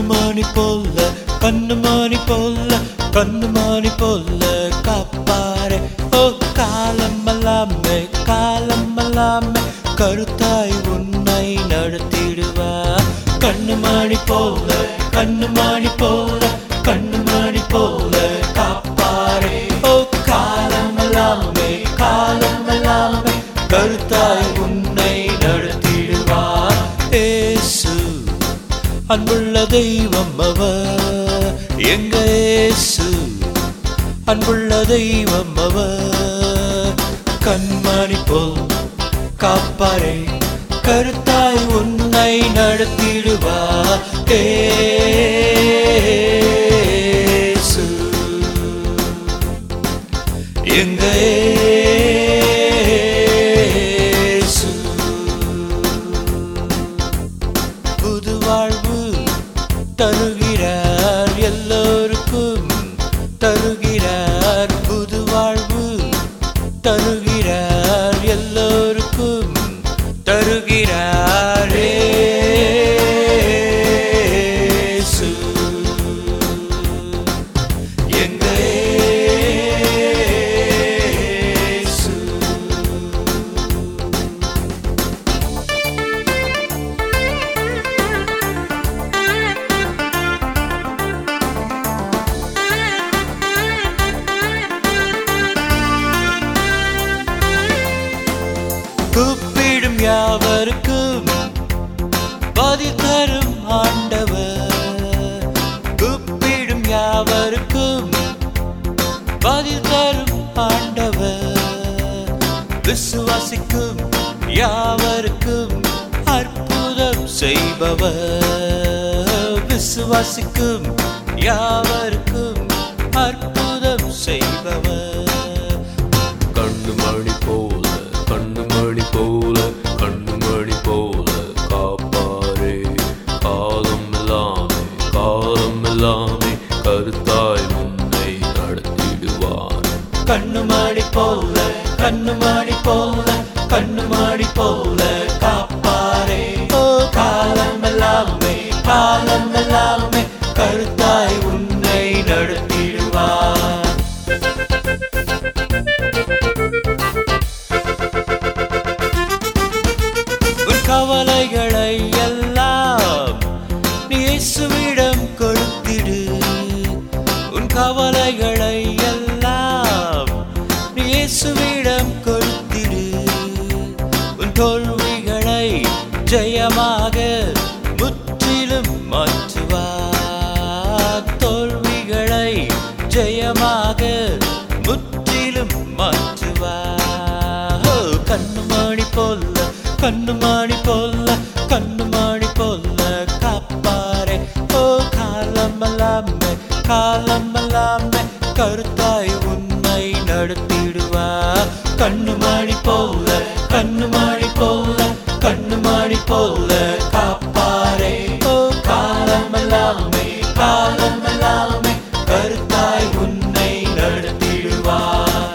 கண்ணுமானி போல கண்ணுமானி போல கண்ணுமானி போல காப்பாரே ஓ காலமெல்லாமே காலமெல்லாமே கருத்தாய் உன்னை நடத்திடுவா கண்ணுமானி போல கண்ணுமானி போல கண்ணுமானி போல காப்பாரே ஓ காலமெல்லாமே காலமெல்லாமே கருத்தாய் உன்னை நடத்திடுவா ஏசு அன்புள்ள தெய்வம் அவர் எங்க ஏசு அன்புள்ள தெய்வம் அவர் கண்மணி போல் காப்பாரே கருத்தாய் உன்னை நடத்திடுவா ஏசு எங்க ஏசு புது வாழ்வு தருகிறார் எல்லோருக்கும் தருகிறார் புது வாழ்வு தருகிறார் எல்லோருக்கும் தருகிறார் இயேசு. எங்க இயேசு. கூப்பிடும் யாவருக்கும் பதில் தரும் ஆண்டவர் கூப்பிடும் யாவருக்கும் பதில் தரும் ஆண்டவர் விசுவாசிக்கும் யாவருக்கும் அற்புதம் செய்பவர் விசுவாசிக்கும் யாவருக்கும் அற்புதம் செய்பவர் கண்ணு மணி போல கண்ணு மணி போல கண்ணு மணி போல காப்பாரே காலம் எல்லாமே காலம் எல்லாமே கருத்தாய் உன்னை நடத்திடுவார் கண்ணுமாடி போல கண்ணுமாடி போல கண்ணுமாடி போல காப்பாரே ஓ காலமெல்லாமே காலமெல்லாமே கருத்தாய் உன்னை நடத்திடுவார் உன் கவலைகளை எல்லாம் நீ இயேசுவிடம் கொடுத்திடு உன் கவலைகளை எல்லாம் நீ இயேசுவிடம் கொடுத்திடு உன் தோல்விகளை ஜெயமாக முற்றிலும் மாற்றுவார் தோல்விகளை ஜெயமாக முற்றிலும் மாற்றுவார் ஓ, கண்ணுமணி போல கண்ணுமணி போல கண்ணுமணி போல காப்பாரே ஓ காலமெல்லாமே காலமெல்லாமே கருத்தாய் உன்னை நடத்திடுவா கண்ணுமணி போல கண்ணுமணி போல கண்ணுமணி போல காப்பாரே ஓ காலமெல்லாமே காலமெல்லாமே கருத்தாய் உன்னை நடத்திடுவார்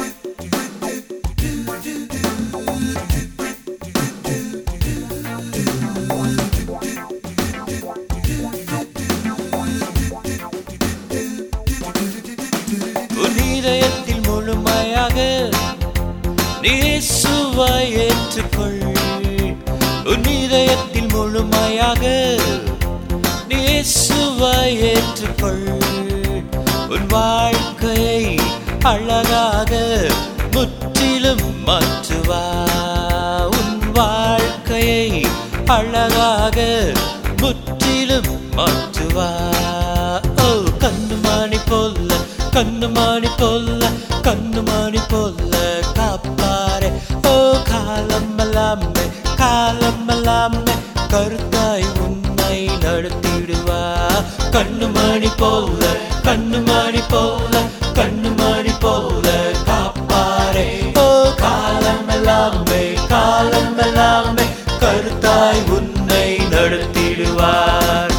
உன் இதயத்தில் முழுமையாக நீ இயேசுவை ஏற்றுக்கொள் உன் இதயத்தில் முழுமையாக நீ இயேசுவை ஏற்றுக்கொள் உன் வாழ்க்கையை அழகாக முற்றிலும் மாற்றுவா உன் வாழ்க்கையை அழகாக முற்றிலும் மாற்றுவா ஓ கண்ணுமானி போல கண்ணுமானி போல கண்ணுமானி போல காப்பாரே ஓ காலமெல்லாமே காலமெல்லாமே கருத்தாய் உன்னை நடத்திடுவா கண்ணுமணி போல கண்ணுமணி போல கண்ணுமணி போல காப்பாரே ஓ காலமெல்லாமே காலமெல்லாமே கருத்தாய் உன்னை நடத்திடுவார்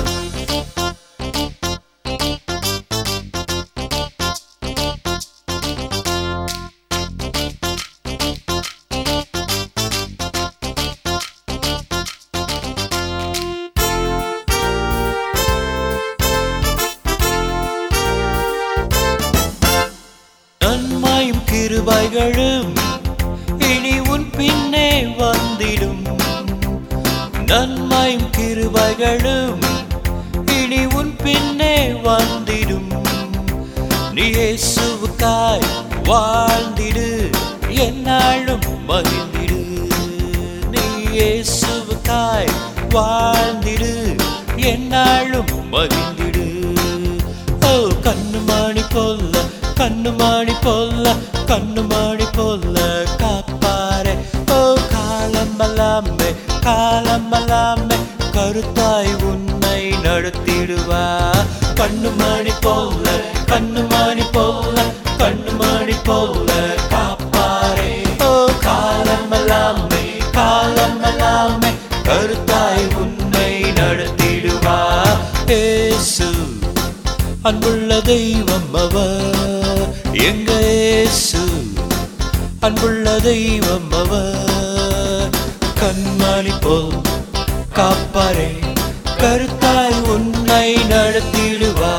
கிருபைகளும் இனி உன் பின்னே வந்திடும் நன்மையும் கிருபைகளும் இனி உன் பின்னே வந்திடும் நீ இயேசுவுக்காய் வாழ்ந்திடு என்னாலும் மகிழ்ந்திடு நீ இயேசுவுக்காய் வாழ்ந்திடு என்னாலும் மகிழ்ந்திடு ஓ கண்ணுமாணி போல கண்ணுமாணி போல கண்ணுமாணி போல காப்பாரே ஓ காலமல்லாமே காலமல்லாமே கருத்தாய் உன்னை நடத்திடுவா கண்ணுமாணி போல கண்ணுமாணி போல கண்ணுமாணி போல காப்பாரே ஓ காலமல்லாமே காலமல்லாமே கருத்தாய் உன்னை நடத்திடுவா ஏசு அன்புள்ள தெய்வம் அவர் எங்க இயேசு அன்புள்ள தெய்வம் அவர் கண்மணி போல் காப்பாரே கருத்தாய் உன்னை நடத்திடுவா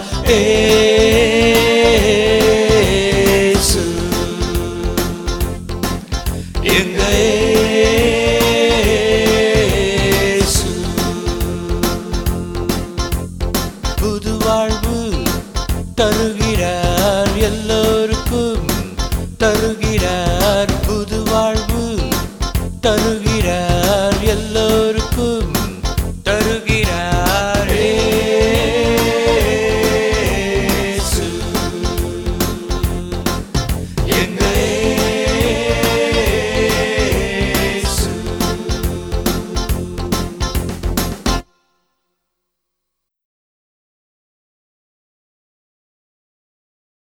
ஏசு எங்க இயேசு புது வாழ்வு தருகிறார் எல்லோருக்கும் தருகிறார் புது வாழ்வு தருகிறார்